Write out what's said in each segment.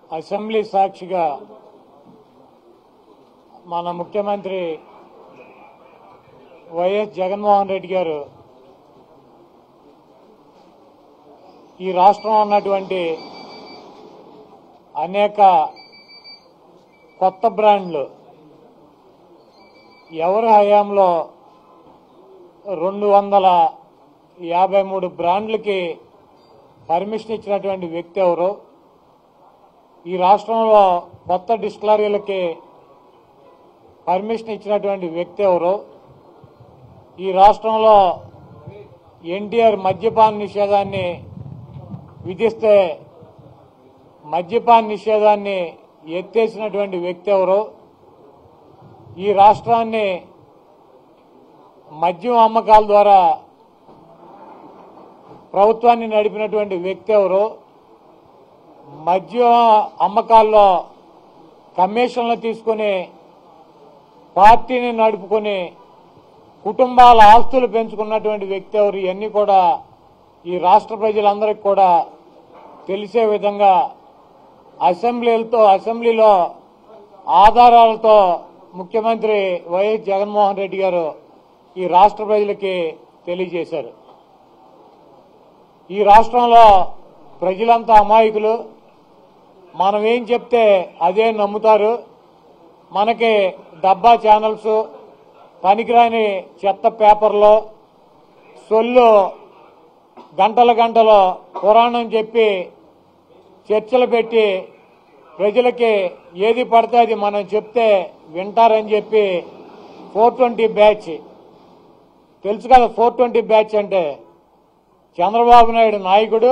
assembly సాక్షిగా మన ముఖ్యమంత్రి వైఎస్ జగన్మోహన్ రెడ్డి గారు ఈ రాష్ట్రంలో ఉన్నటువంటి అనేక కొత్త బ్రాండ్లు ఎవరి హయాంలో రెండు వందల యాభై మూడు బ్రాండ్లకి పర్మిషన్ ఇచ్చినటువంటి వ్యక్తి ఎవరు ఈ రాష్ట్రంలో కొత్త డిస్టిలరీలకి పర్మిషన్ ఇచ్చినటువంటి వ్యక్తి ఎవరు ఈ రాష్ట్రంలో ఎన్టీఆర్ మద్యపాన నిషేధాన్ని విధిస్తే మద్యపాన నిషేధాన్ని ఎత్తేసినటువంటి వ్యక్తి ఎవరు ఈ రాష్ట్రాన్ని మద్యం అమ్మకాల ద్వారా ప్రభుత్వాన్ని నడిపినటువంటి వ్యక్తి ఎవరు మద్యం అమ్మకాల్లో కమిషన్లు తీసుకుని పార్టీని నడుపుకుని కుటుంబాల ఆస్తులు పెంచుకున్నటువంటి వ్యక్తి ఎవరు ఇవన్నీ కూడా ఈ రాష్ట్ర ప్రజలందరికీ కూడా తెలిసే విధంగా అసెంబ్లీలతో అసెంబ్లీలో ఆధారాలతో ముఖ్యమంత్రి వైఎస్ జగన్మోహన్ రెడ్డి గారు ఈ రాష్ట్ర ప్రజలకి తెలియజేశారు ఈ రాష్ట్రంలో ప్రజలంతా అమాయకులు మనం ఏం చెప్తే అదే నమ్ముతారు మనకి డబ్బా ఛానల్స్ పనికిరాని చెత్త పేపర్లో సొల్లు గంటల గంటలో పురాణం చెప్పి చర్చలు పెట్టి ప్రజలకి ఏది పడితే అది మనం చెప్తే వింటారని చెప్పి ఫోర్ ట్వంటీ బ్యాచ్ తెలుసు కదా ఫోర్ ట్వంటీ బ్యాచ్ అంటే చంద్రబాబు నాయుడు నాయకుడు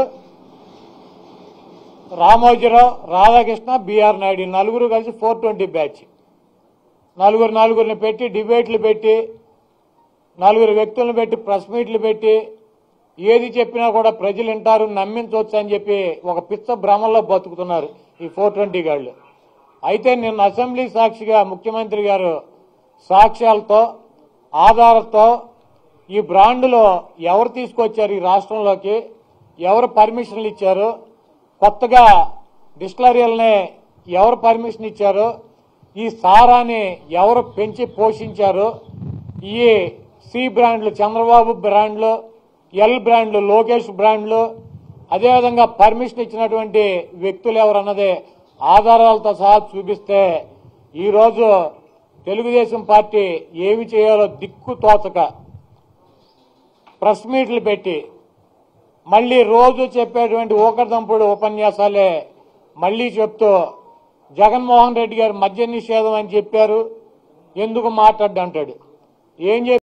రామోజీరావు రాధాకృష్ణ బీఆర్ నాయుడు ఈ నలుగురు కలిసి ఫోర్ ట్వంటీ బ్యాచ్ నలుగురు నలుగురిని పెట్టి డిబేట్లు పెట్టి నలుగురు వ్యక్తులను పెట్టి ప్రెస్ మీట్లు పెట్టి ఏది చెప్పినా కూడా ప్రజలు వింటారు నమ్మించవచ్చు అని చెప్పి ఒక పిచ్చ భ్రమల్లో బతుకుతున్నారు ఈ ఫోర్ ట్వంటీ గాళ్ళు అయితే నిన్న అసెంబ్లీ సాక్షిగా ముఖ్యమంత్రి గారు సాక్ష్యాలతో ఆధారంతో ఈ బ్రాండ్లో ఎవరు తీసుకొచ్చారు ఈ రాష్ట్రంలోకి ఎవరు పర్మిషన్లు ఇచ్చారు కొత్తగా డిస్టిలరీలనే ఎవరు పర్మిషన్ ఇచ్చారు ఈ సారాన్ని ఎవరు పెంచి పోషించారు ఈ సి బ్రాండ్లు చంద్రబాబు బ్రాండ్లు ఎల్ బ్రాండ్లు లోకేష్ బ్రాండ్లు అదేవిధంగా పర్మిషన్ ఇచ్చినటువంటి వ్యక్తులు ఎవరన్నదే ఆధారాలతో సహా చూపిస్తే ఈరోజు తెలుగుదేశం పార్టీ ఏమి చేయాలో దిక్కు తోచక ప్రెస్ మీట్లు పెట్టి మళ్ళీ రోజు చెప్పేటువంటి ఊకదంపుడు ఉపన్యాసాలే మళ్ళీ చెప్తూ జగన్మోహన్ రెడ్డి గారు మద్య నిషేధం అని చెప్పారు ఎందుకు మాట్లాడ్డంటాడు ఏం చెప్పి